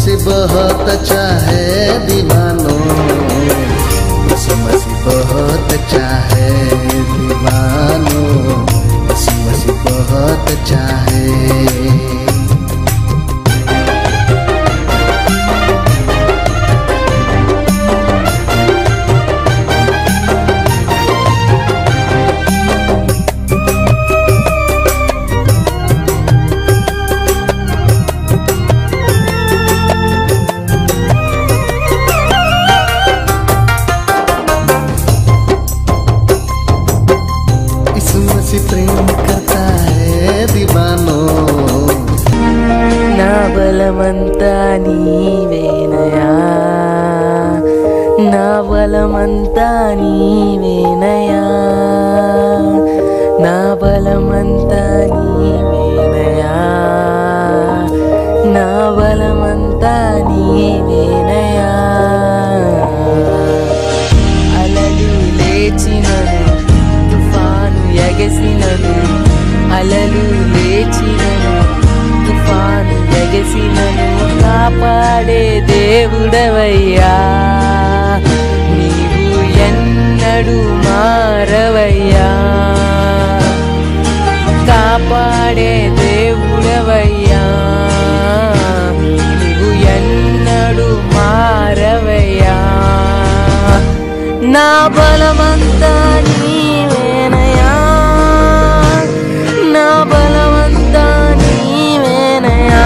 मसीह बहुत अच्छा है दीवानों यीशु मसीह बहुत अच्छा है दीवानों यीशु मसीह बहुत अच्छा है यीशु मसीह प्रेम करता है दीवानों నా బలమంతా నీవేనయా నా బలమంతా నీవేనయా నా బలమంతా నీవేనయా నా బలమంతా నీవేనయా అలలు లేచినను తుఫాను ఎగసినను అలలు లేచినను తుఫాను ఎగసినను కాపాడే దేవుడవయ్యా నీవు ఎన్నడు మారవయ్యా కాపాడే దేవుడవయ్యా నీవు ఎన్నడు మారవయ్యా నా బలమంతా నీవేనయా నా బలమంతా నీవేనయా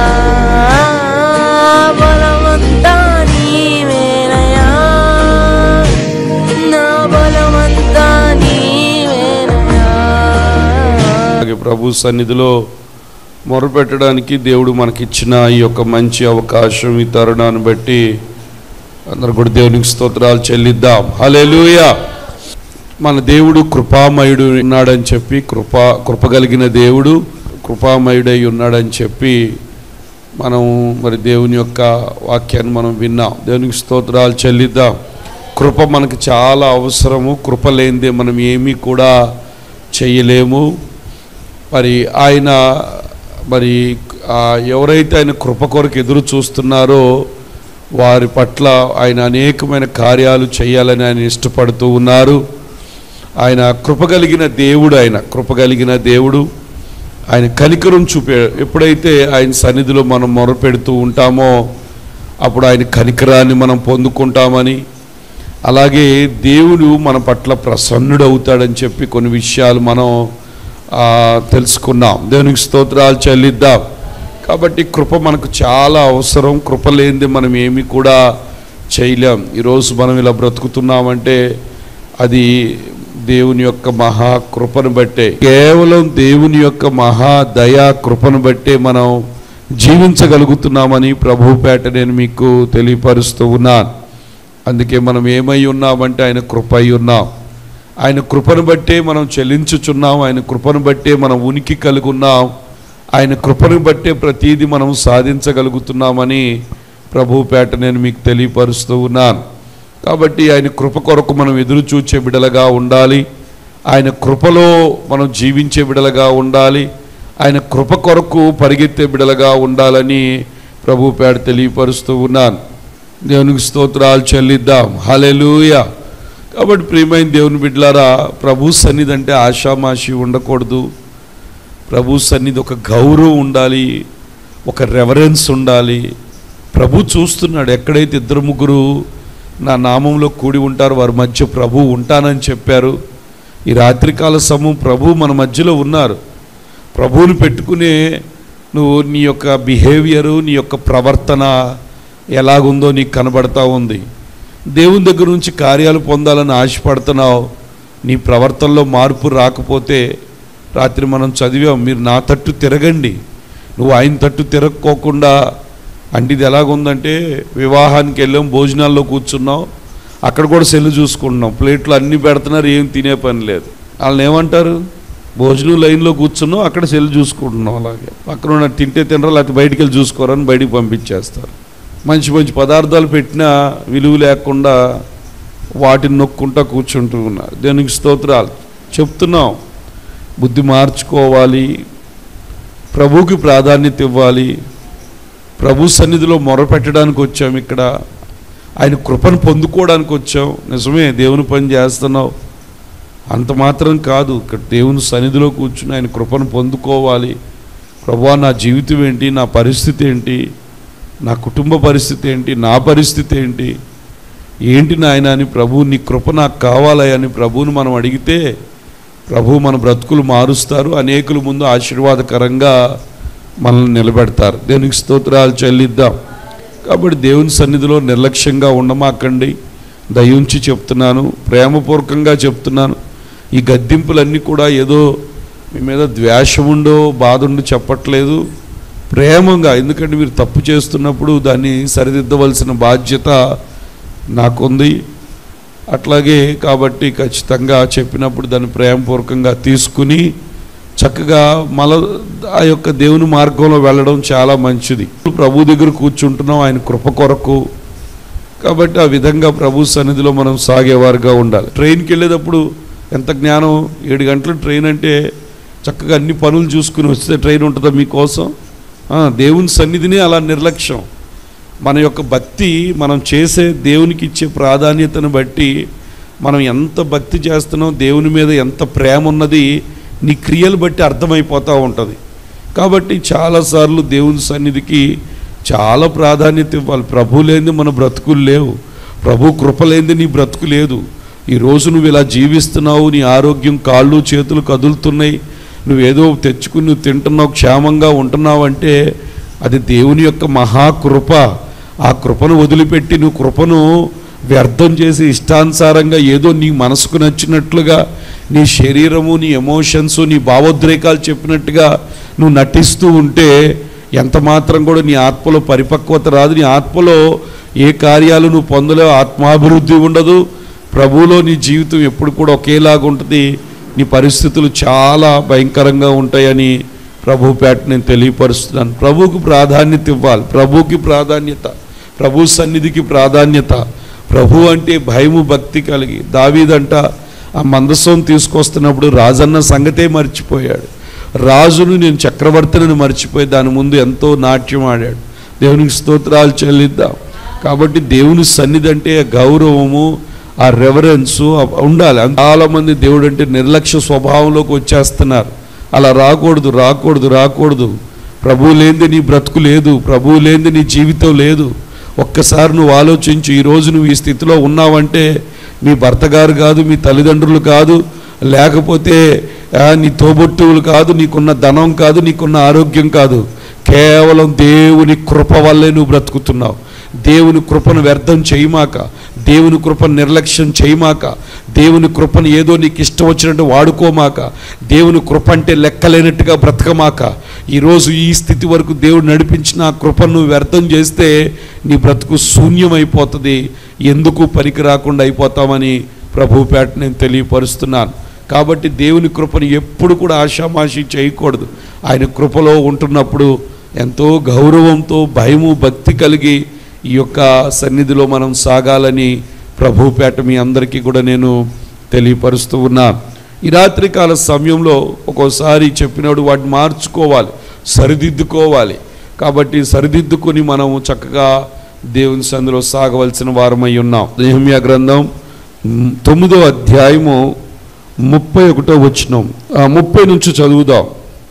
బలమంతా నీవేనయా నా బలమంతా నీవేనయా అలాగే ప్రభు సన్నిధిలో మొరపెట్టడానికి దేవుడు మనకిచ్చిన ఈ యొక్క మంచి అవకాశం ఈ తరుణాన్ని బట్టి అందరు కూడా దేవునికి స్తోత్రాలు చెల్లిద్దాం హల్లెలూయా మన దేవుడు కృపామయుడు ఉన్నాడని చెప్పి కృపా కృప కలిగిన దేవుడు కృపామయుడై ఉన్నాడని చెప్పి మనం మరి దేవుని యొక్క వాక్యాన్ని మనం విన్నాం దేవునికి స్తోత్రాలు చెల్లిద్దాం కృప మనకు చాలా అవసరము కృప లేనిదే మనం ఏమీ కూడా చేయలేము మరి ఆయన మరి ఆ, ఎవరైతే ఆయన కృప కొరకు ఎదురు చూస్తున్నారో వారి పట్ల ఆయన అనేకమైన కార్యాలు చేయాలని ఆయన ఇష్టపడుతూ ఉన్నారు ఆయన కృప కలిగిన దేవుడు ఆయన కృప కలిగిన దేవుడు ఆయన కనికరం చూపే ఎప్పుడైతే ఆయన సన్నిధిలో మనం మొరపెడుతూ ఉంటామో అప్పుడు ఆయన కనికరాన్ని మనం పొందుకుంటామని అలాగే దేవుడు మన పట్ల ప్రసన్నుడవుతాడని చెప్పి కొన్ని విషయాలు మనం ఆ, తెలుసుకున్నాం దేవునికి స్తోత్రాలు చెల్లిద్దాం కాబట్టి కృప మనకు చాలా అవసరం కృప లేనిది మనం ఏమి కూడా చేయలేం ఈరోజు మనం ఇలా బ్రతుకుతున్నామంటే అది దేవుని యొక్క మహా కృపను బట్టే కేవలం దేవుని యొక్క మహా దయా కృపను బట్టే మనం జీవించగలుగుతున్నామని ప్రభుపేట నేను మీకు తెలియపరుస్తూ ఉన్నాను అందుకే మనం ఏమై ఉన్నామంటే ఆయన కృప అయి ఉన్నాం ఆయన కృపను బట్టే మనం చెల్లించుచున్నాం ఆయన కృపను బట్టే మనం ఉనికి కలిగి ఉన్నాం ఆయన కృపను బట్టే ప్రతీది మనం సాధించగలుగుతున్నామని ప్రభుపేట నేను మీకు తెలియపరుస్తూ ఉన్నాను కాబట్టి ఆయన కృప కొరకు మనం ఎదురు చూచే బిడలగా ఉండాలి ఆయన కృపలో మనం జీవించే బిడలగా ఉండాలి ఆయన కృప కొరకు పరిగెత్తే బిడలగా ఉండాలని ప్రభుపేట తెలియపరుస్తూ ఉన్నాను దేవునికి స్తోత్రాలు చెల్లిద్దాం హలెలూయా కాబట్టి ప్రియమైన దేవుని బిడ్డలారా ప్రభు సన్నిధి అంటే ఆషామాషి ఉండకూడదు ప్రభు సన్నిధి ఒక గౌరవం ఉండాలి ఒక రెవరెన్స్ ఉండాలి ప్రభు చూస్తున్నాడు ఎక్కడైతే ఇద్దరు ముగ్గురు నా నామంలో కూడి ఉంటారు వారి మధ్య ప్రభు ఉంటానని చెప్పారు ఈ రాత్రికాల సమూహం ప్రభు మన మధ్యలో ఉన్నారు ప్రభువుని పెట్టుకునే నువ్వు నీ యొక్క బిహేవియరు నీ యొక్క ప్రవర్తన ఎలాగుందో నీకు కనబడతా ఉంది దేవుని దగ్గర నుంచి కార్యాలు పొందాలని ఆశపడుతున్నావు నీ ప్రవర్తనలో మార్పు రాకపోతే రాత్రి మనం చదివాం మీరు నా తట్టు తిరగండి నువ్వు ఆయన తట్టు తిరగకోకుండా అంటే ఇది ఎలాగుందంటే వివాహానికి వెళ్ళాం భోజనాల్లో కూర్చున్నాం అక్కడ కూడా సెల్లు చూసుకుంటున్నాం ప్లేట్లు అన్నీ పెడుతున్నారు ఏం తినే పని లేదు వాళ్ళని ఏమంటారు భోజనం లైన్లో కూర్చున్నాం అక్కడ సెల్ చూసుకుంటున్నాం అలాగే పక్కన ఉన్న తింటే తినరా లేకపోతే బయటికి వెళ్ళి చూసుకోరని బయటికి పంపించేస్తారు మంచి మంచి పదార్థాలు పెట్టినా విలువ లేకుండా వాటిని నొక్కుంటా కూర్చుంటూ ఉన్నారు దేనికి స్తోత్రాలు చెప్తున్నాం బుద్ధి మార్చుకోవాలి ప్రభువుకి ప్రాధాన్యత ఇవ్వాలి ప్రభు సన్నిధిలో మొరపెట్టడానికి వచ్చాం ఇక్కడ ఆయన కృపను పొందుకోవడానికి వచ్చాం నిజమే దేవుని పని చేస్తున్నావు అంత మాత్రం కాదు ఇక్కడ దేవుని సన్నిధిలో కూర్చుని ఆయన కృపను పొందుకోవాలి ప్రభా నా జీవితం ఏంటి నా పరిస్థితి ఏంటి నా కుటుంబ పరిస్థితి ఏంటి నా పరిస్థితి ఏంటి ఏంటి నాయన అని ప్రభు నీ కృప నాకు కావాలి అని ప్రభువుని మనం అడిగితే ప్రభు మన బ్రతుకులు మారుస్తారు అనేకుల ముందు ఆశీర్వాదకరంగా మనల్ని నిలబెడతారు దేవునికి స్తోత్రాలు చెల్లిద్దాం కాబట్టి దేవుని సన్నిధిలో నిర్లక్ష్యంగా ఉండమాకండి దయించి చెప్తున్నాను ప్రేమపూర్వకంగా చెప్తున్నాను ఈ గద్దింపులన్నీ కూడా ఏదో మీ మీద ద్వేషం ఉండో బాధ ఉండి చెప్పట్లేదు ప్రేమంగా ఎందుకంటే మీరు తప్పు చేస్తున్నప్పుడు దాన్ని సరిదిద్దవలసిన బాధ్యత నాకుంది అట్లాగే కాబట్టి ఖచ్చితంగా చెప్పినప్పుడు దాన్ని ప్రేమపూర్వకంగా తీసుకుని చక్కగా మల ఆ యొక్క దేవుని మార్గంలో వెళ్ళడం చాలా మంచిది ప్రభు దగ్గర కూర్చుంటున్నాం ఆయన కృప కొరకు కాబట్టి ఆ విధంగా ప్రభు సన్నిధిలో మనం సాగేవారుగా ఉండాలి ట్రైన్కి వెళ్ళేటప్పుడు ఎంత జ్ఞానం ఏడు గంటల ట్రైన్ అంటే చక్కగా అన్ని పనులు చూసుకుని వస్తే ట్రైన్ ఉంటుందా మీకోసం ఆ, దేవుని సన్నిధిని అలా నిర్లక్ష్యం మన యొక్క భక్తి మనం చేసే దేవునికి ఇచ్చే ప్రాధాన్యతను బట్టి మనం ఎంత భక్తి చేస్తున్నాం దేవుని మీద ఎంత ప్రేమ ఉన్నది నీ క్రియలు బట్టి అర్థమైపోతూ ఉంటుంది కాబట్టి చాలాసార్లు దేవుని సన్నిధికి చాలా ప్రాధాన్యత ఇవ్వాలి ప్రభు లేనిది మన బ్రతుకులు లేవు ప్రభు కృప లేనిది నీ బ్రతుకు లేదు ఈ రోజు నువ్వు ఇలా జీవిస్తున్నావు నీ ఆరోగ్యం కాళ్ళు చేతులు కదులుతున్నాయి నువ్వేదో తెచ్చుకుని నువ్వు తింటున్నావు క్షేమంగా ఉంటున్నావు అంటే అది దేవుని యొక్క మహాకృప ఆ కృపను వదిలిపెట్టి నువ్వు కృపను వ్యర్థం చేసి ఇష్టానుసారంగా ఏదో నీ మనసుకు నచ్చినట్లుగా నీ శరీరము నీ ఎమోషన్స్ నీ భావోద్రేకాలు చెప్పినట్టుగా నువ్వు నటిస్తూ ఉంటే ఎంత మాత్రం కూడా నీ ఆత్మలో పరిపక్వత రాదు నీ ఆత్మలో ఏ కార్యాలు నువ్వు పొందలేవు ఆత్మాభివృద్ధి ఉండదు ప్రభువులో నీ జీవితం ఎప్పుడు కూడా ఒకేలాగా ఉంటుంది నీ పరిస్థితులు చాలా భయంకరంగా ఉంటాయని ప్రభు పేట నేను తెలియపరుస్తున్నాను ప్రభువుకు ప్రాధాన్యత ఇవ్వాలి ప్రభువుకి ప్రాధాన్యత ప్రభు సన్నిధికి ప్రాధాన్యత ప్రభు అంటే భయము భక్తి కలిగి దావీదంట ఆ మందసం తీసుకొస్తున్నప్పుడు రాజన్న సంగతే మర్చిపోయాడు రాజును నేను చక్రవర్తిని మర్చిపోయి దాని ముందు ఎంతో నాట్యం ఆడాడు దేవునికి స్తోత్రాలు చెల్లిద్దాం కాబట్టి దేవుని సన్నిధి అంటే గౌరవము ఆ రెవరెన్సు ఉండాలి చాలామంది దేవుడు అంటే నిర్లక్ష్య స్వభావంలోకి వచ్చేస్తున్నారు అలా రాకూడదు రాకూడదు రాకూడదు ప్రభువు లేనిది నీ బ్రతుకు లేదు ప్రభువు లేనిది నీ జీవితం లేదు ఒక్కసారి నువ్వు ఆలోచించు ఈరోజు నువ్వు ఈ స్థితిలో ఉన్నావంటే మీ భర్త గారు కాదు మీ తల్లిదండ్రులు కాదు లేకపోతే ఆ, నీ తోబొట్టువులు కాదు నీకున్న ధనం కాదు నీకున్న ఆరోగ్యం కాదు కేవలం దేవుని కృప వల్లే నువ్వు బ్రతుకుతున్నావు దేవుని కృపను వ్యర్థం చేయమాక దేవుని కృపను నిర్లక్ష్యం చేయమాక దేవుని కృపను ఏదో నీకు ఇష్టం వచ్చినట్టు వాడుకోమాక దేవుని కృప అంటే లెక్కలేనట్టుగా బ్రతకమాక ఈరోజు ఈ స్థితి వరకు దేవుడు నడిపించిన ఆ కృపను నువ్వు వ్యర్థం చేస్తే నీ బ్రతుకు శూన్యమైపోతుంది ఎందుకు పనికి రాకుండా అయిపోతామని ప్రభుపేట నేను తెలియపరుస్తున్నాను కాబట్టి దేవుని కృపను ఎప్పుడు కూడా ఆషామాషి చేయకూడదు ఆయన కృపలో ఉంటున్నప్పుడు ఎంతో గౌరవంతో భయము భక్తి కలిగి ఈ యొక్క సన్నిధిలో మనం సాగాలని ప్రభుపేట మీ అందరికీ కూడా నేను తెలియపరుస్తూ ఉన్నాను ఈ రాత్రికాల సమయంలో ఒక్కోసారి చెప్పినప్పుడు వాటిని మార్చుకోవాలి సరిదిద్దుకోవాలి కాబట్టి సరిదిద్దుకొని మనము చక్కగా దేవుని సందులో సాగవలసిన వారమై ఉన్నాం నేహమ్యా గ్రంథం మ్, తొమ్మిదో అధ్యాయము ముప్పై ఒకటో వచ్చినాం ముప్పై నుంచి చదువుదాం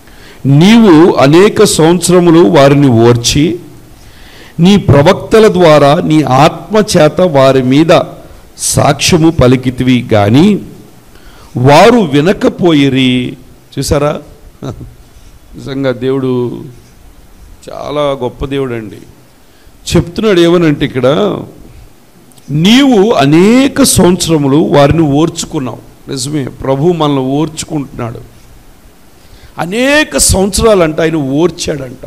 నీవు అనేక సంవత్సరములు వారిని ఓర్చి నీ ప్రవక్తల ద్వారా నీ ఆత్మ చేత వారి మీద సాక్ష్యము పలికితివి గాని వారు వినకపోయిరి చూసారా నిజంగా దేవుడు చాలా గొప్ప దేవుడు అండి చెప్తున్నాడు ఏమనంటే ఇక్కడ నీవు అనేక సంవత్సరములు వారిని ఓర్చుకున్నావు నిజమే ప్రభు మనల్ని ఓర్చుకుంటున్నాడు అనేక సంవత్సరాలంట ఆయన ఓర్చాడంట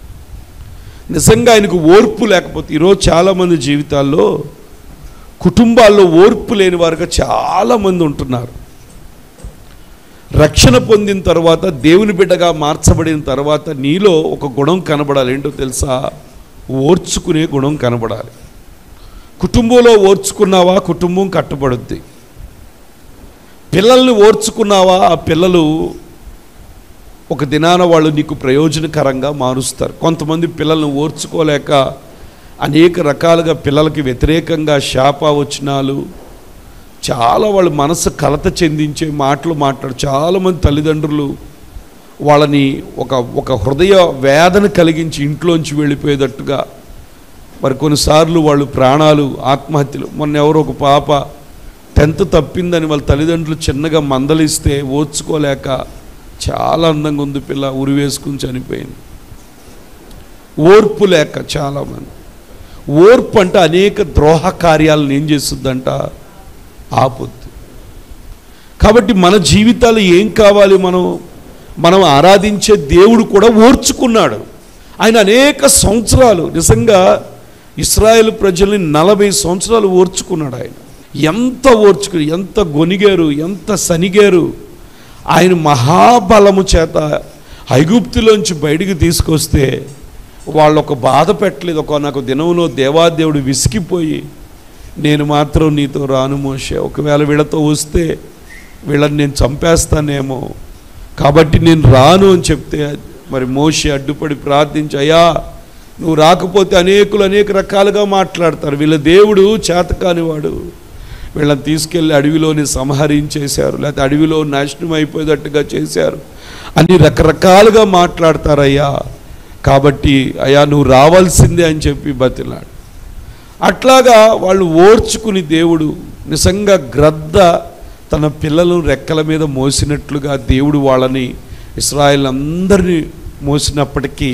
నిజంగా ఆయనకు ఓర్పు లేకపోతే ఈరోజు చాలామంది జీవితాల్లో కుటుంబాల్లో ఓర్పు లేని వారుగా చాలామంది ఉంటున్నారు రక్షణ పొందిన తర్వాత దేవుని బిడ్డగా మార్చబడిన తర్వాత నీలో ఒక గుణం కనబడాలి ఏంటో తెలుసా ఓర్చుకునే గుణం కనబడాలి కుటుంబంలో ఓర్చుకున్నావా కుటుంబం కట్టబడుద్ది పిల్లల్ని ఓర్చుకున్నావా ఆ పిల్లలు ఒక దినాన వాళ్ళు నీకు ప్రయోజనకరంగా మారుస్తారు కొంతమంది పిల్లల్ని ఓర్చుకోలేక అనేక రకాలుగా పిల్లలకి వ్యతిరేకంగా శాపవచనాలు చాలా వాళ్ళ మనసు కలత చెందించే మాటలు మాట్లాడు చాలామంది తల్లిదండ్రులు వాళ్ళని ఒక ఒక హృదయ వేదన కలిగించి ఇంట్లోంచి వెళ్ళిపోయేటట్టుగా మరి కొన్నిసార్లు వాళ్ళు ప్రాణాలు ఆత్మహత్యలు మొన్న ఎవరో ఒక పాప టెన్త్ తప్పిందని వాళ్ళ తల్లిదండ్రులు చిన్నగా మందలిస్తే ఓర్చుకోలేక చాలా అందంగా ఉంది పిల్ల ఉరి వేసుకుని చనిపోయింది ఓర్పు లేక చాలామంది ఓర్పు అంటే అనేక ద్రోహ కార్యాలను ఏం చేస్తుందంట ఆపొద్దు కాబట్టి మన జీవితాలు ఏం కావాలి మనం మనం ఆరాధించే దేవుడు కూడా ఓర్చుకున్నాడు ఆయన అనేక సంవత్సరాలు నిజంగా ఇస్రాయేల్ ప్రజల్ని నలభై సంవత్సరాలు ఓర్చుకున్నాడు ఆయన ఎంత ఓర్చుకుని ఎంత గొనిగారు ఎంత సనిగారు ఆయన మహాబలము చేత ఐగుప్తులోంచి బయటికి తీసుకొస్తే వాళ్ళు ఒక బాధ పెట్టలేదు ఒక నాకు దినంలో దేవాదేవుడు విసిగిపోయి నేను మాత్రం నీతో రాను మోసే ఒకవేళ వీళ్ళతో వస్తే వీళ్ళని నేను చంపేస్తానేమో కాబట్టి నేను రాను అని చెప్తే మరి మోషే అడ్డుపడి ప్రార్థించి అయ్యా నువ్వు రాకపోతే అనేకులు అనేక రకాలుగా మాట్లాడతారు వీళ్ళ దేవుడు చేతకానివాడు వీళ్ళని తీసుకెళ్ళి అడవిలోని సంహరించేశారు లేకపోతే అడవిలో నాశనం అయిపోయేటట్టుగా చేశారు అని రకరకాలుగా మాట్లాడతారయ్యా కాబట్టి అయ్యా నువ్వు రావాల్సిందే అని చెప్పి బతిలాడు అట్లాగా వాళ్ళు ఓర్చుకుని దేవుడు నిజంగా గ్రద్ద తన పిల్లలు రెక్కల మీద మోసినట్లుగా దేవుడు వాళ్ళని ఇస్రాయల్ అందరినీ మోసినప్పటికీ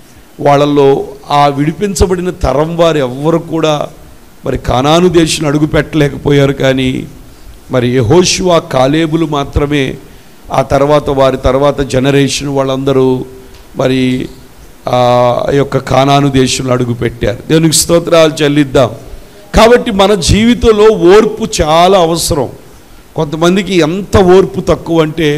వాళ్ళలో ఆ విడిపించబడిన తరం వారు ఎవ్వరు కూడా మరి కానాను దేశం అడుగు పెట్టలేకపోయారు కానీ మరి యెహోషువ కాలేబులు మాత్రమే ఆ తర్వాత వారి తర్వాత జనరేషన్ వాళ్ళందరూ మరి ఆ యొక్క కానాను దేశంలో అడుగు పెట్టారు దేవునికి స్తోత్రాలు చెల్లిద్దాం కాబట్టి మన జీవితంలో ఓర్పు చాలా అవసరం కొంతమందికి ఎంత ఓర్పు తక్కువ అంటే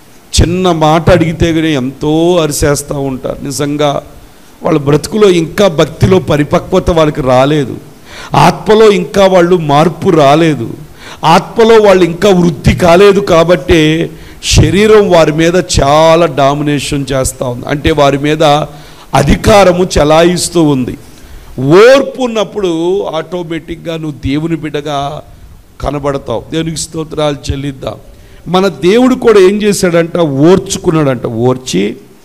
చిన్న మాట అడిగితే కానీ ఎంతో అరిసేస్తూ ఉంటారు నిజంగా వాళ్ళ బ్రతుకులో ఇంకా భక్తిలో పరిపక్వత వాళ్ళకి రాలేదు ఆత్మలో ఇంకా వాళ్ళు మార్పు రాలేదు ఆత్మలో వాళ్ళు ఇంకా వృద్ధి కాలేదు కాబట్టే శరీరం వారి మీద చాలా డామినేషన్ చేస్తూ ఉంది అంటే వారి మీద అధికారము చలాయిస్తూ ఉంది ఓర్పు ఉన్నప్పుడు ఆటోమేటిక్గా నువ్వు దేవుని బిడ్డగా కనబడతావు దేవునికి స్తోత్రాలు చెల్లిద్దాం మన దేవుడు కూడా ఏం చేశాడంట ఓర్చుకున్నాడంట ఓర్చి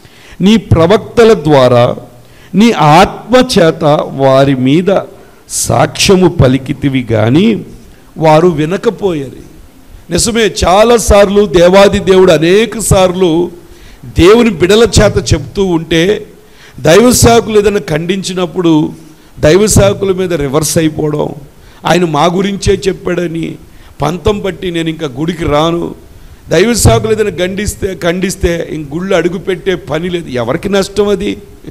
నీ ప్రవక్తల ద్వారా నీ ఆత్మ చేత వారి మీద సాక్ష్యము పలికితివి కానీ వారు వినకపోయారు నిజమే చాలాసార్లు దేవాది దేవుడు అనేక సార్లు దేవుని బిడల చేత చెప్తూ ఉంటే దైవ సేవకులు ఏదైనా ఖండించినప్పుడు దైవ సేవకుల మీద రివర్స్ అయిపోవడం ఆయన మా గురించే చెప్పాడని పంతం పట్టి నేను ఇంకా గుడికి రాను దైవ సేవకులు ఏదైనా ఖండిస్తే ఖండిస్తే ఇంక గుళ్ళు అడుగు పెట్టే పని లేదు ఎవరికి నష్టం అది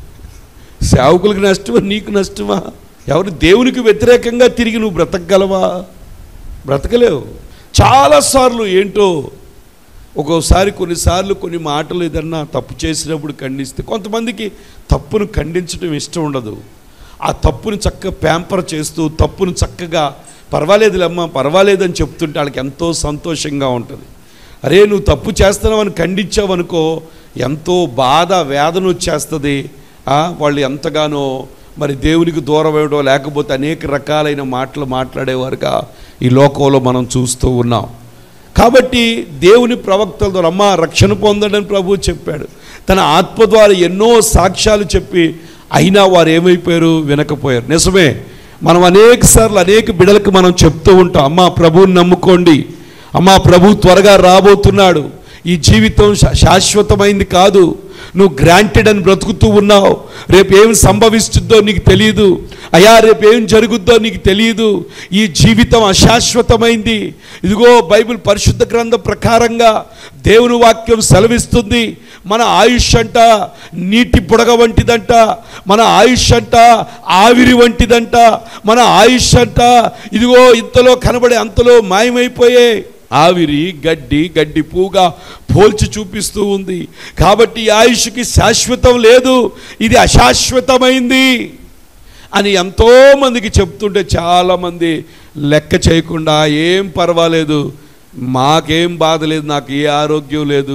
సేవకులకు నష్టమా నీకు నష్టమా ఎవరు దేవునికి వ్యతిరేకంగా తిరిగి నువ్వు బ్రతకగలవా బ్రతకలేవు చాలాసార్లు ఏంటో ఒక్కోసారి కొన్నిసార్లు కొన్ని మాటలు ఏదన్నా తప్పు చేసినప్పుడు ఖండిస్తే కొంతమందికి తప్పును ఖండించడం ఇష్టం ఉండదు ఆ తప్పుని చక్కగా ప్యాంపర్ చేస్తూ తప్పును చక్కగా పర్వాలేదులేమ్మా పర్వాలేదని చెప్తుంటే వాళ్ళకి ఎంతో సంతోషంగా ఉంటుంది అరే నువ్వు తప్పు చేస్తున్నావని ఖండించావనుకో ఎంతో బాధ వేదన వచ్చేస్తుంది ఆ, వాళ్ళు ఎంతగానో మరి దేవునికి దూరం అవ్వడం లేకపోతే అనేక రకాలైన మాటలు మాట్లాడేవారుగా ఈ లోకంలో మనం చూస్తూ ఉన్నాం కాబట్టి దేవుని ప్రవక్తల ద్వారా అమ్మ రక్షణ పొందడని ప్రభు చెప్పాడు తన ఆత్మ ద్వారా ఎన్నో సాక్ష్యాలు చెప్పి అయినా వారు ఏమైపోయారు వినకపోయారు నిజమే మనం అనేక సార్లు అనేక బిడలకు మనం చెప్తూ ఉంటాం అమ్మా ప్రభువుని నమ్ముకోండి అమ్మా ప్రభు త్వరగా రాబోతున్నాడు ఈ జీవితం శా- శాశ్వతమైంది కాదు నువ్వు గ్రాంటెడ్ అని బ్రతుకుతూ ఉన్నావు రేపు ఏం సంభవిస్తుందో నీకు తెలియదు అయా రేపు ఏం జరుగుద్దో నీకు తెలియదు ఈ జీవితం అశాశ్వతమైంది ఇదిగో బైబిల్ పరిశుద్ధ గ్రంథం ప్రకారంగా దేవుని వాక్యం సెలవిస్తుంది మన ఆయుష్ అంట నీటి బుడగ వంటిదంట మన ఆయుష్ అంట ఆవిరి వంటిదంట మన ఆయుష్ అంట ఇదిగో ఇంతలో కనబడే అంతలో మాయమైపోయే ఆవిరి గడ్డి గడ్డి పూగా పోల్చి చూపిస్తూ ఉంది కాబట్టి ఈ ఆయుష్కి శాశ్వతం లేదు ఇది అశాశ్వతమైంది అని ఎంతోమందికి చెప్తుంటే చాలామంది లెక్క చేయకుండా ఏం పర్వాలేదు మాకేం బాధ లేదు నాకు ఏ ఆరోగ్యం లేదు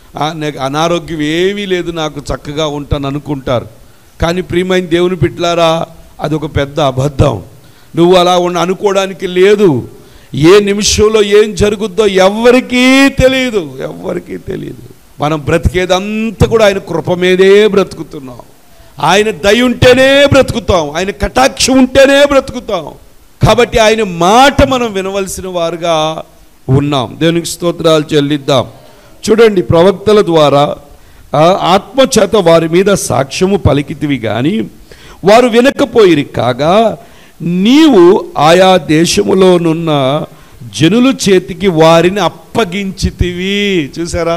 "ఆ, నాకు అనారోగ్యం ఏమీ లేదు నాకు చక్కగా ఉంటాను అనుకుంటారు కానీ ప్రియమైన దేవుని బిడ్డలారా అదొక పెద్ద అబద్ధం నువ్వు అలా ఉన్న అనుకోవడానికి లేదు ఏ నిమిషంలో ఏం జరుగుద్దో ఎవ్వరికీ తెలియదు ఎవ్వరికీ తెలియదు మనం బ్రతికేదంతా కూడా ఆయన కృప మీదే బ్రతుకుతున్నాం ఆయన దయ ఉంటేనే బ్రతుకుతాం ఆయన కటాక్షం ఉంటేనే బ్రతుకుతాం కాబట్టి ఆయన మాట మనం వినవలసిన వారుగా ఉన్నాం దేవునికి స్తోత్రాలు చెల్లిద్దాం చూడండి ప్రవక్తల ద్వారా ఆ ఆత్మ చేత వారి మీద సాక్ష్యము పలికితివి కానీ వారు వినకపోయిరి కాగా నీవు ఆయా దేశములోనున్న జనుల చేతికి వారిని అప్పగించితివి చూసారా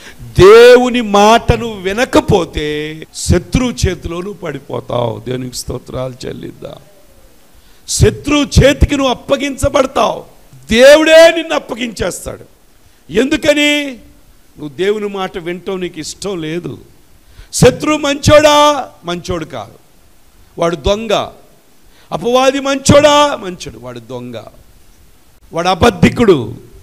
దేవుని మాటను వినకపోతే శత్రువు చేతిలోనూ పడిపోతావు దేవునికి స్తోత్రాలు చెల్లిద్దాం శత్రువు చేతికి నువ్వు అప్పగించబడతావు దేవుడే నిన్ను అప్పగించేస్తాడు ఎందుకని నువ్వు దేవుని మాట వింటావు నీకు ఇష్టం లేదు శత్రువు మంచోడా మంచోడు కాదు వాడు దొంగ అపవాది మంచోడా మంచోడు వాడు దొంగ వాడు అబద్ధికుడు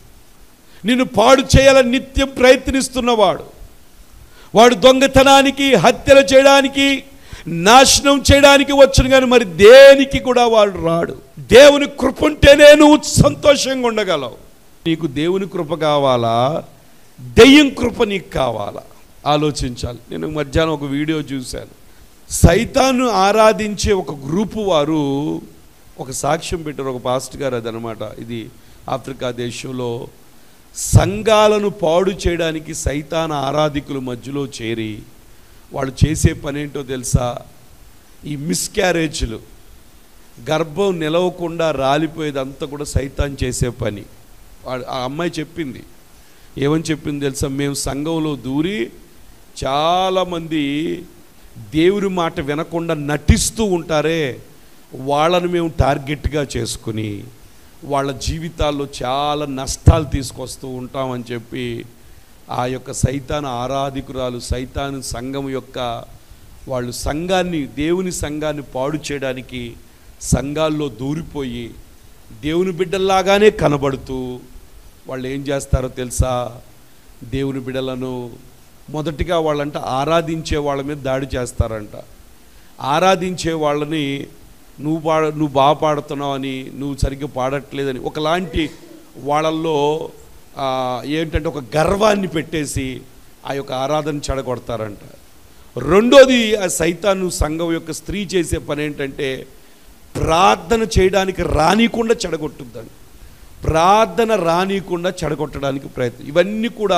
నిన్ను పాడు చేయాలని నిత్యం ప్రయత్నిస్తున్నవాడు వాడు దొంగతనానికి హత్యలు చేయడానికి నాశనం చేయడానికి వచ్చును కానీ మరి దేనికి కూడా వాడు రాడు దేవుని కృప ఉంటేనే నువ్వు సంతోషంగా ఉండగలవు నీకు దేవుని కృప కావాలా దెయ్యం కృప నీకు కావాలా ఆలోచించాలి నేను మధ్యాహ్నం ఒక వీడియో చూశాను సైతాను ఆరాధించే ఒక గ్రూపు వారు ఒక సాక్ష్యం పెట్టారు ఒక పాస్ట్ గారు అదనమాట ఇది ఆఫ్రికా దేశంలో సంఘాలను పాడు చేయడానికి సైతాన ఆరాధికుల మధ్యలో చేరి వాళ్ళు చేసే పని ఏంటో తెలుసా ఈ మిస్క్యారేజ్లు గర్భం నిలవకుండా రాలిపోయేదంతా కూడా సైతాన్ చేసే పని వాడు ఆ అమ్మాయి చెప్పింది ఏమని చెప్పింది తెలుసా మేము సంఘంలో దూరి చాలామంది దేవుని మాట వినకుండా నటిస్తూ ఉంటారే వాళ్ళని మేము టార్గెట్గా చేసుకుని వాళ్ళ జీవితాల్లో చాలా నష్టాలు తీసుకొస్తూ ఉంటామని చెప్పి ఆ యొక్క సైతాన్ ఆరాధికురాలు సైతాన్ సంఘం యొక్క వాళ్ళు సంఘాన్ని దేవుని సంఘాన్ని పాడు చేయడానికి సంఘాల్లో దూరిపోయి దేవుని బిడ్డల్లాగానే కనబడుతూ వాళ్ళు ఏం చేస్తారో తెలుసా దేవుని బిడ్డలను మొదటిగా వాళ్ళంట ఆరాధించే వాళ్ళ మీద దాడి చేస్తారంట ఆరాధించే వాళ్ళని నువ్వు పాడ నువ్వు బాగా పాడుతున్నావు అని నువ్వు సరిగ్గా పాడట్లేదని ఒకలాంటి వాళ్ళల్లో ఆ, ఏంటంటే ఒక గర్వాన్ని పెట్టేసి ఆ యొక్క ఆరాధన చెడగొడతారంట రెండోది ఆ సైతాను సంఘం యొక్క స్త్రీ చేసే పని ఏంటంటే ప్రార్థన చేయడానికి రానికుండా చెడగొట్టుద్దండి ప్రార్థన రానియకుండా చెడగొట్టడానికి ప్రయత్నం ఇవన్నీ కూడా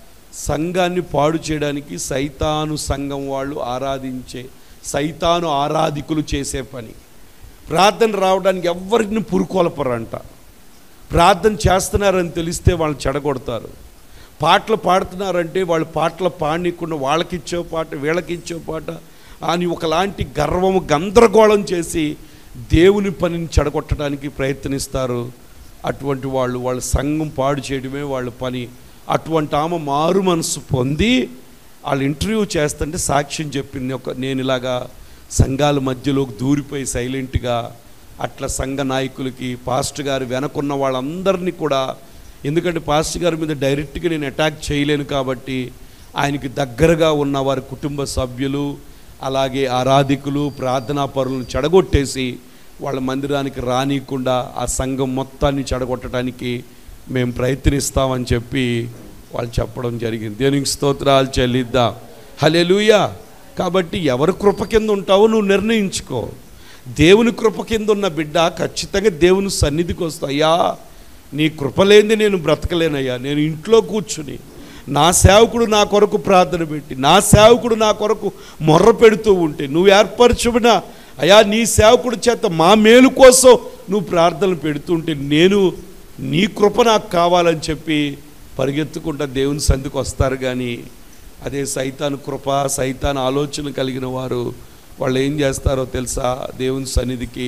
సంఘాన్ని పాడు చేయడానికి సైతాను సంఘం వాళ్ళు ఆరాధించే సైతాను ఆరాధికులు చేసే పని ప్రార్థన రావడానికి ఎవరిని పురుకొలపరంట ప్రార్థన చేస్తున్నారని తెలిస్తే వాళ్ళు చెడగొడతారు పాటలు పాడుతున్నారంటే వాళ్ళు పాటలు పాడనీయకుండా వాళ్ళకిచ్చే పాట వీళ్ళకిచ్చే పాట అని ఒకలాంటి గర్వము గందరగోళం చేసి దేవుని పనిని చెడగొట్టడానికి ప్రయత్నిస్తారు అటువంటి వాళ్ళు వాళ్ళ సంఘం పాడు చేయడమే వాళ్ళ పని అటువంటి ఆమె మారు మనసు పొంది వాళ్ళు ఇంటర్వ్యూ చేస్తుంటే సాక్ష్యం చెప్పింది ఒక నేను ఇలాగా సంఘాల మధ్యలోకి దూరిపోయి సైలెంట్గా అట్లా సంఘ నాయకులకి పాస్టర్ గారు వెనకున్న వాళ్ళందరినీ కూడా ఎందుకంటే పాస్టర్ గారి మీద డైరెక్ట్గా నేను అటాక్ చేయలేను కాబట్టి ఆయనకి దగ్గరగా ఉన్న వారి కుటుంబ సభ్యులు అలాగే ఆరాధికులు ప్రార్థనా పరులను చెడగొట్టేసి వాళ్ళ మందిరానికి రానియకుండా ఆ సంఘం మొత్తాన్ని చెడగొట్టడానికి మేము ప్రయత్నిస్తామని చెప్పి వాళ్ళు చెప్పడం జరిగింది దేనికి స్తోత్రాలు చెల్లిద్దాం హలెలుయా కాబట్టి ఎవరి కృప కింద ఉంటావో నువ్వు నిర్ణయించుకో దేవుని కృప కింద ఉన్న బిడ్డ ఖచ్చితంగా దేవుని సన్నిధికి వస్తా అయ్యా నీ కృప లేనిది నేను బ్రతకలేనయ్యా నేను ఇంట్లో కూర్చుని నా సేవకుడు నా కొరకు ప్రార్థన పెట్టి నా సేవకుడు నా కొరకు మొర్ర పెడుతూ ఉంటే నువ్వు ఏర్పరచుబడిన అయ్యా నీ సేవకుడి చేత మా మేలు కోసం నువ్వు ప్రార్థనలు పెడుతుంటే నేను నీ కృప నాకు కావాలని చెప్పి పరిగెత్తుకుంటా దేవుని సంధికి వస్తారు కానీ అదే సైతాను కృప సైతాన్ ఆలోచన కలిగిన వారు వాళ్ళు ఏం చేస్తారో తెలుసా దేవుని సన్నిధికి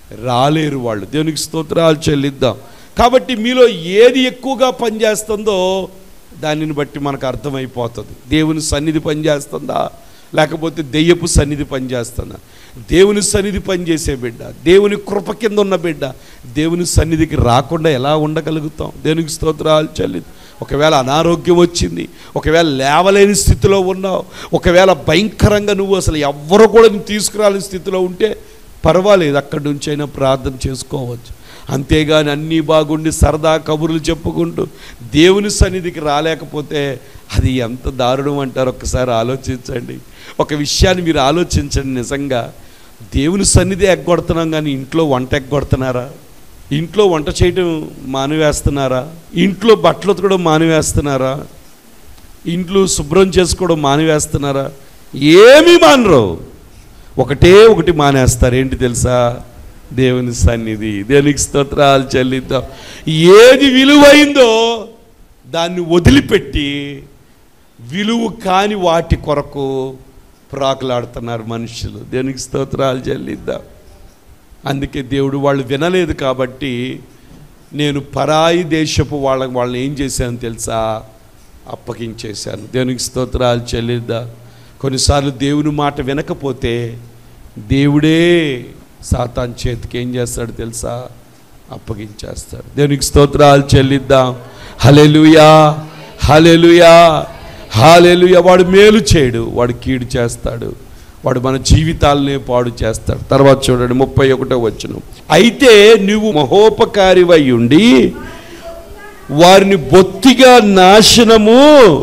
రాలేరు వాళ్ళు దేవునికి స్తోత్రాలు చెల్లిద్దాం కాబట్టి మీలో ఏది ఎక్కువగా పనిచేస్తుందో దానిని బట్టి మనకు అర్థమైపోతుంది దేవుని సన్నిధి పనిచేస్తుందా లేకపోతే దెయ్యపు సన్నిధి పనిచేస్తుందా దేవుని సన్నిధి పనిచేసే బిడ్డ దేవుని కృప కింద ఉన్న బిడ్డ దేవుని సన్నిధికి రాకుండా ఎలా ఉండగలుగుతాం దేవునికి స్తోత్రాలు చెల్లి ఒకవేళ అనారోగ్యం వచ్చింది ఒకవేళ లేవలేని స్థితిలో ఉన్నావు ఒకవేళ భయంకరంగా నువ్వు అసలు ఎవ్వరు కూడా నువ్వు తీసుకురాలేని స్థితిలో ఉంటే పర్వాలేదు అక్కడి నుంచి అయినా ప్రార్థన చేసుకోవచ్చు అంతేగాని అన్నీ బాగుండి సరదా కబుర్లు చెప్పుకుంటూ దేవుని సన్నిధికి రాలేకపోతే అది ఎంత దారుణం అంటారు ఒక్కసారి ఆలోచించండి ఒక విషయాన్ని మీరు ఆలోచించండి నిజంగా దేవుని సన్నిధి ఎగ్గొడుతున్నాం కానీ ఇంట్లో వంట ఎగ్గొడుతున్నారా ఇంట్లో వంట చేయటం మానివేస్తున్నారా ఇంట్లో బట్టలు ఉతకడం మానివేస్తున్నారా ఇంట్లో శుభ్రం చేసుకోవడం మానివేస్తున్నారా ఏమీ మానరు ఒకటే ఒకటి మానేస్తారు ఏంటి తెలుసా దేవుని సన్నిధి దేవునికి స్తోత్రాలు చెల్లిద్దాం ఏది విలువైందో దాన్ని వదిలిపెట్టి విలువ కాని వాటి కొరకు ప్రాకులాడుతున్నారు మనుషులు దేవునికి స్తోత్రాలు చెల్లిద్దాం అందుకే దేవుడు వాళ్ళు వినలేదు కాబట్టి నేను పరాయి దేశపు వాళ్ళ వాళ్ళని ఏం చేశాను తెలుసా అప్పగించేశాను దేవునికి స్తోత్రాలు చెల్లిద్దా కొన్నిసార్లు దేవుని మాట వినకపోతే దేవుడే సాతాన్ చేతికి ఏం చేస్తాడు తెలుసా అప్పగించేస్తాడు దేవునికి స్తోత్రాలు చెల్లిద్దాం హలెలుయా హలెలుయా హాలెలుయా వాడు మేలు చేయడు వాడు కీడు చేస్తాడు వాడు మన జీవితాలనే పాడు చేస్తాడు తర్వాత చూడండి ముప్పై ఒకటో వచ్చును అయితే నువ్వు మహోపకారివై ఉండి వారిని బొత్తిగా నాశనము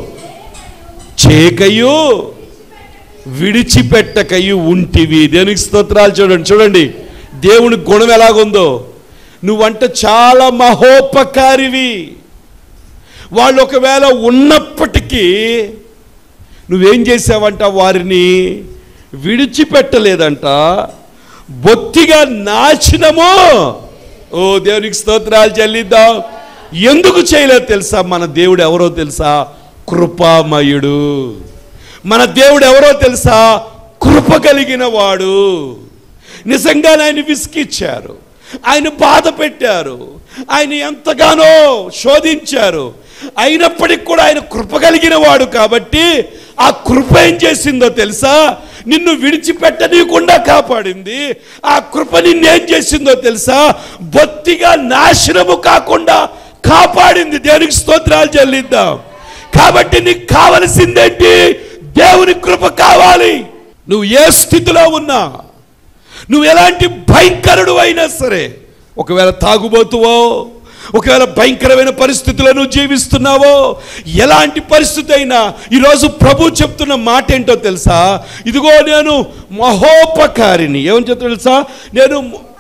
చేయకయు విడిచిపెట్టకయు ఉంటివి దేనికి స్తోత్రాలు చూడండి చూడండి దేవుని గుణం ఎలాగుందో నువ్వంట చాలా మహోపకారివి వాళ్ళు ఒకవేళ ఉన్నప్పటికీ నువ్వేం చేసావంట వారిని విడిచిపెట్టలేదంట బొత్తిగా నాశనము ఓ దేవునికి స్తోత్రాలు చెల్లిద్దాం ఎందుకు చేయలేదు తెలుసా మన దేవుడు ఎవరో తెలుసా కృపామయుడు మన దేవుడు ఎవరో తెలుసా కృప కలిగిన వాడు నిజంగానే ఆయన విసికిచ్చారు ఆయన బాధ పెట్టారు ఆయన ఎంతగానో శోధించారు అయినప్పటికి కూడా ఆయన కృప కలిగిన వాడు కాబట్టి ఆ కృప ఏం చేసిందో తెలుసా నిన్ను విడిచిపెట్టనీయకుండా కాపాడింది ఆ కృప నిన్నేం చేసిందో తెలుసా బొత్తిగా నాశనము కాకుండా కాపాడింది దేవునికి స్తోత్రాలు చెల్లిద్దాం కాబట్టి నీకు కావలసిందేంటి దేవుని కృప కావాలి నువ్వు ఏ స్థితిలో ఉన్నా నువ్వు ఎలాంటి భయంకరుడు అయినా సరే ఒకవేళ తాగుబోతువో ఒకవేళ భయంకరమైన పరిస్థితుల్లో నువ్వు జీవిస్తున్నావో ఎలాంటి పరిస్థితి అయినా ఈరోజు ప్రభు చెప్తున్న మాట ఏంటో తెలుసా ఇదిగో నేను మహోపకారిని ఏమని చెప్తా తెలుసా నేను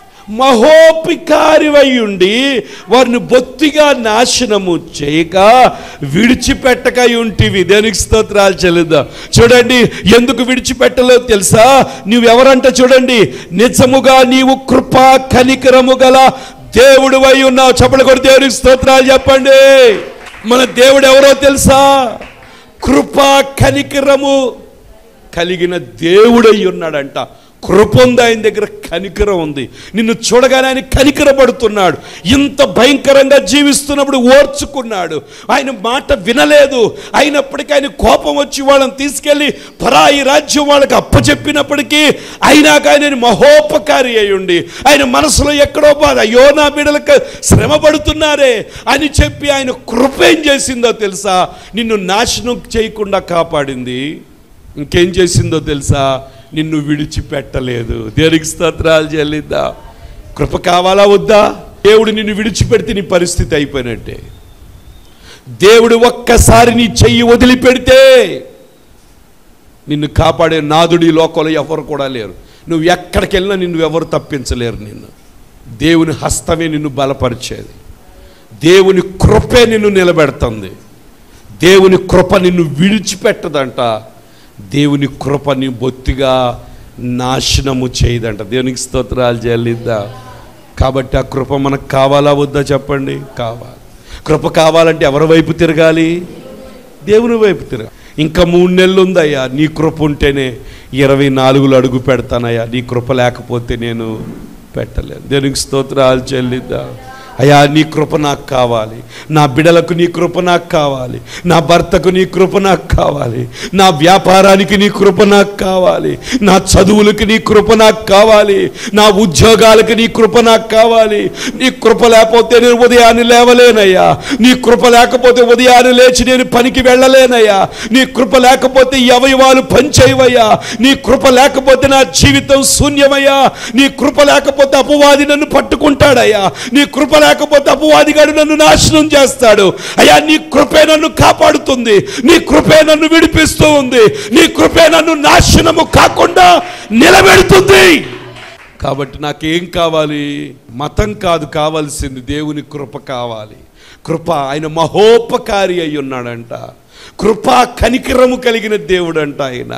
మహోపికారివై ఉండి వారిని బొత్తిగా నాశనము చేయక విడిచిపెట్టక ఉంటివి దేనికి స్తోత్రాలు చెల్లిద్దాం చూడండి ఎందుకు విడిచిపెట్టలేదు తెలుసా నువ్వెవరంట చూడండి నిజముగా నీవు కృపా కనికరము గల దేవుడు అయి ఉన్నావు చెప్పలు కూడా దేవునికి స్తోత్రాలు చెప్పండి మన దేవుడు ఎవరో తెలుసా కృపా కనికరము కలిగిన దేవుడై ఉన్నాడంట కృప ఉంది ఆయన దగ్గర కనికరం ఉంది నిన్ను చూడగానే ఆయన కనికరపడుతున్నాడు ఇంత భయంకరంగా జీవిస్తున్నప్పుడు ఓర్చుకున్నాడు ఆయన మాట వినలేదు అయినప్పటికీ ఆయన కోపం వచ్చి వాళ్ళని తీసుకెళ్ళి పరాయి రాజ్యం వాళ్ళకి అప్పచెప్పినప్పటికీ అయినాక ఆయన మహోపకారి అయి ఉండి ఆయన మనసులో ఎక్కడో బాధ అయ్యో నా బిడ్డలకు శ్రమ పడుతున్నారే అని చెప్పి ఆయన కృప ఏం చేసిందో తెలుసా నిన్ను నాశనం చేయకుండా కాపాడింది ఇంకేం చేసిందో తెలుసా నిన్ను విడిచిపెట్టలేదు దేనికి స్తోత్రాలు చెల్లిద్దా కృప కావాలా వద్దా దేవుడు నిన్ను విడిచిపెడితే నీ పరిస్థితి అయిపోయినట్టే దేవుడు ఒక్కసారి నీ చెయ్యి వదిలిపెడితే నిన్ను కాపాడే నాదుడి లోకంలో ఎవరు కూడా లేరు నువ్వు ఎక్కడికి వెళ్ళినా నిన్ను ఎవరు తప్పించలేరు నిన్ను దేవుని హస్తమే నిన్ను బలపరిచేది దేవుని కృపే నిన్ను నిలబెడుతుంది దేవుని కృప నిన్ను విడిచిపెట్టదంట దేవుని కృపని బొత్తిగా నాశనము చేయదంట దేవునికి స్తోత్రాలు చెల్లిద్దా కాబట్టి ఆ కృప మనకు కావాలా వద్దా చెప్పండి కావాలి కృప కావాలంటే ఎవరి వైపు తిరగాలి దేవుని వైపు తిరగా ఇంకా మూడు నెలలు ఉందయ్యా నీ కృప ఉంటేనే ఇరవై నాలుగులు అడుగు పెడతానయ్యా నీ కృప లేకపోతే నేను పెట్టలేను దేవునికి స్తోత్రాలు చెల్లిద్దా అయ్యా నీ కృప నాకు కావాలి నా బిడలకు నీ కృప నాకు కావాలి నా భర్తకు నీ కృప నాకు కావాలి నా వ్యాపారానికి నీ కృప నాకు కావాలి నా చదువులకి నీ కృప నాకు కావాలి నా ఉద్యోగాలకు నీ కృప నాకు కావాలి నీ కృప లేకపోతే నేను ఉదయాన్నే లేవలేనయ్యా నీ కృప లేకపోతే ఉదయాన్నే లేచి నేను పనికి వెళ్ళలేనయ్యా నీ కృప లేకపోతే ఈ అవయవాలు పనిచేయవయ్యా నీ కృప లేకపోతే నా జీవితం శూన్యమయ్యా నీ కృప లేకపోతే అపవాది నన్ను పట్టుకుంటాడయ్యా నీ కృప లేకపోతే అపవాదిగాడు నన్ను నాశనం చేస్తాడు అయ్యా నీ కృపే నన్ను కాపాడుతుంది నీ కృపే నన్ను విడిపిస్తూ ఉంది నీ కృపే నన్ను నాశనము కాకుండా నిలబెడుతుంది కాబట్టి నాకేం కావాలి మతం కాదు కావాల్సింది దేవుని కృప కావాలి కృప ఆయన మహోపకారి అయి ఉన్నాడంట కృప కనికరము కలిగిన దేవుడంట ఆయన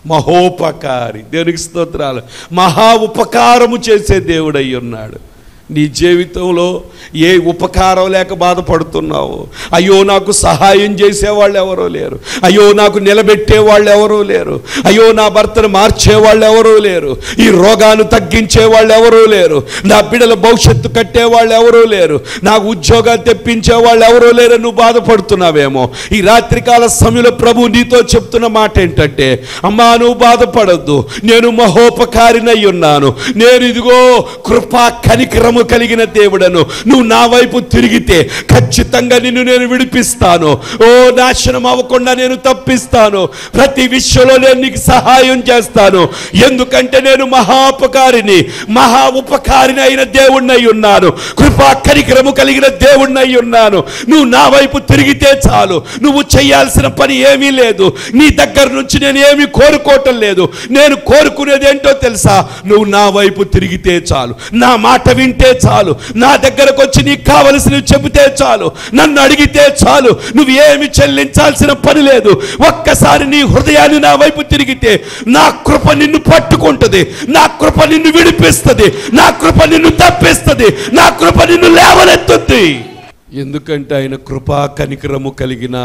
మహోపకారి దేవునికి స్తోత్రాలు మహా ఉపకారము చేసే దేవుడు అయి ఉన్నాడు నీ జీవితంలో ఏ ఉపకారం లేక బాధపడుతున్నావు అయ్యో నాకు సహాయం చేసేవాళ్ళు ఎవరో లేరు అయ్యో నాకు నిలబెట్టే వాళ్ళు ఎవరూ లేరు అయ్యో నా భర్తను మార్చే వాళ్ళు ఎవరూ లేరు ఈ రోగాన్ని తగ్గించే వాళ్ళు ఎవరూ లేరు నా బిడ్డల భవిష్యత్తు కట్టే వాళ్ళు ఎవరూ లేరు నాకు ఉద్యోగాలు తెప్పించే వాళ్ళు ఎవరూ లేరు నువ్వు బాధపడుతున్నావేమో ఈ రాత్రికాల సమయంలో ప్రభు నీతో చెప్తున్న మాట ఏంటంటే అమ్మా నువ్వు బాధపడద్దు నేను మహోపకారినై ఉన్నాను నేను ఇదిగో కృపా కనికరము కలిగిన దేవుడను నువ్వు నా వైపు తిరిగితే ఖచ్చితంగా నిన్ను నేను విడిపిస్తాను ఓ నాశనం అవ్వకుండా నేను తప్పిస్తాను ప్రతి విషయంలో నేను నీకు సహాయం చేస్తాను ఎందుకంటే నేను మహాపకారిని మహా ఉపకారిని అయిన దేవుణ్ణి ఉన్నాను కృపా కనికరము కలిగిన దేవుణ్ణి ఉన్నాను నువ్వు నా వైపు తిరిగితే చాలు నువ్వు చేయాల్సిన పని ఏమీ లేదు నీ దగ్గర నుంచి నేను ఏమీ కోరుకోవటం లేదు నేను కోరుకునేది ఏంటో తెలుసా నువ్వు నా వైపు తిరిగితే చాలు నా మాట వింటే చాలు నా దగ్గరకు వచ్చి నీకు కావలసినవి చెబితే చాలు నన్ను అడిగితే చాలు నువ్వు ఏమి చెల్లించాల్సిన పని లేదు ఒక్కసారి నీ హృదయాన్ని నా వైపు తిరిగితే నా కృప నిన్ను పట్టుకుంటుంది నా కృప నిన్ను విడిపిస్తుంది నా కృప నిన్ను తప్పిస్తుంది నా కృప నిన్ను లేవనెత్తుద్ది ఎందుకంటే ఆయన కృపా కనికరము కలిగిన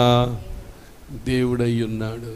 దేవుడై ఉన్నాడు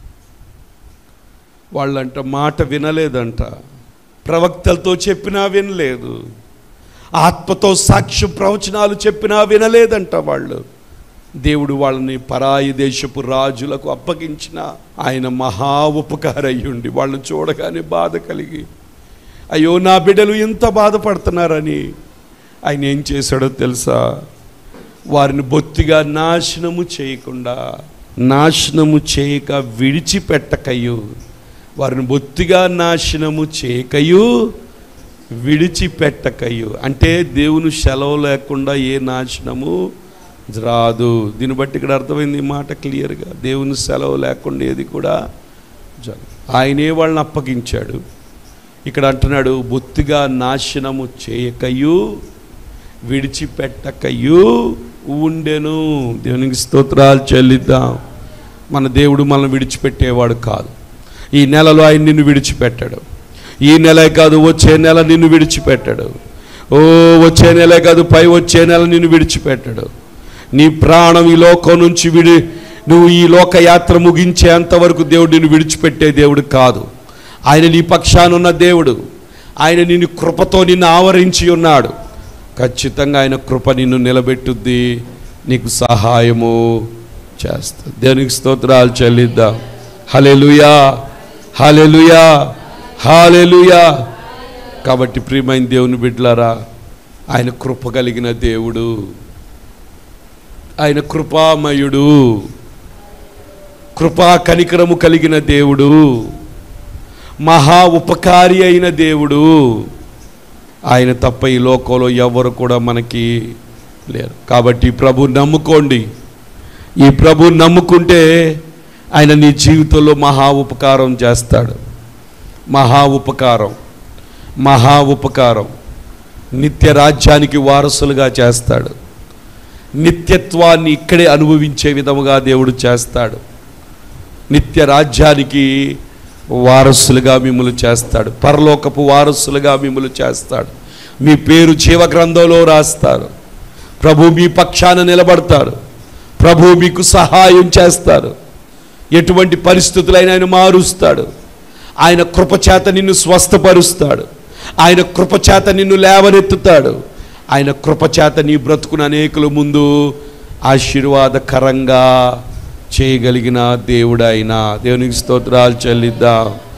వాళ్ళంట మాట వినలేదంట ప్రవక్తలతో చెప్పినా వినలేదు ఆత్మతో సాక్ష్య ప్రవచనాలు చెప్పినా వినలేదంట వాళ్ళు దేవుడు వాళ్ళని పరాయి దేశపు రాజులకు అప్పగించిన ఆయన మహా ఉపకారయ్యుండి వాళ్ళని చూడగానే బాధ కలిగి అయ్యో నా బిడ్డలు ఇంత బాధపడుతున్నారని ఆయన ఏం చేశాడో తెలుసా వారిని బొత్తిగా నాశనము చేయకుండా నాశనము చేయక విడిచిపెట్టకయు వారిని బొత్తిగా నాశనము చేయకయు విడిచిపెట్టకయు అంటే దేవుని సెలవు లేకుండా ఏ నాశనము రాదు దీన్ని బట్టి ఇక్కడ అర్థమైంది ఈ మాట క్లియర్గా దేవుని సెలవు లేకుండా ఏది కూడా జరగదు ఆయనే వాళ్ళని అప్పగించాడు ఇక్కడ అంటున్నాడు బొత్తిగా నాశనము చేయకయు విడిచిపెట్టకయు ఉండెను దేవునికి స్తోత్రాలు చెల్లిద్దాం మన దేవుడు మనల్ని విడిచిపెట్టేవాడు కాదు ఈ నెలలో ఆయన నిన్ను విడిచిపెట్టాడు ఈ నెలే కాదు వచ్చే నెల నిన్ను విడిచిపెట్టాడు ఓ వచ్చే నెలే కాదు పై వచ్చే నెల నిన్ను విడిచిపెట్టాడు నీ ప్రాణం ఈ లోకం నుంచి విడి నువ్వు ఈ లోక యాత్ర ముగించేంత వరకు దేవుడు నిన్ను విడిచిపెట్టే దేవుడు కాదు ఆయన నీ పక్షానున్న దేవుడు ఆయన నిన్ను కృపతో నిన్ను ఆవరించి ఉన్నాడు ఖచ్చితంగా ఆయన కృప నిన్ను నిలబెట్టుద్ది నీకు సహాయము చేస్తుంది దేవునికి స్తోత్రాలు చెల్లిద్దాం హలెలుయా హలెలుయా హాలెలుయా కాబట్టి ప్రియమైన దేవుని బిడ్డలారా ఆయన కృప కలిగిన దేవుడు ఆయన కృపామయుడు కృపా కనికరము కలిగిన దేవుడు మహా ఉపకారి అయిన దేవుడు ఆయన తప్ప ఈ లోకంలో ఎవరు కూడా మనకి లేరు కాబట్టి ఈ ప్రభు నమ్ముకోండి ఈ ప్రభు నమ్ముకుంటే ఆయన నీ జీవితంలో మహా ఉపకారం చేస్తాడు మహా ఉపకారం మహా ఉపకారం నిత్య రాజ్యానికి వారసులుగా చేస్తాడు నిత్యత్వాన్ని ఇక్కడే అనుభవించే విధముగా దేవుడు చేస్తాడు నిత్య రాజ్యానికి వారసులుగా మిమ్మల్ని చేస్తాడు పరలోకపు వారసులుగా మిమ్మల్ని చేస్తాడు మీ పేరు జీవ గ్రంథంలో రాస్తారు ప్రభు మీ పక్షాన నిలబడతారు ప్రభు మీకు సహాయం చేస్తారు ఎటువంటి పరిస్థితులైనా ఆయన మారుస్తాడు ఆయన కృపచేత నిన్ను స్వస్థపరుస్తాడు ఆయన కృపచేత నిన్ను లేవనెత్తుతాడు ఆయన కృపచేత నీ బ్రతుకున అనేకుల ముందు ఆశీర్వాదకరంగా చేయగలిగిన దేవుడు ఆయన దేవునికి స్తోత్రాలు చెల్లిద్దాం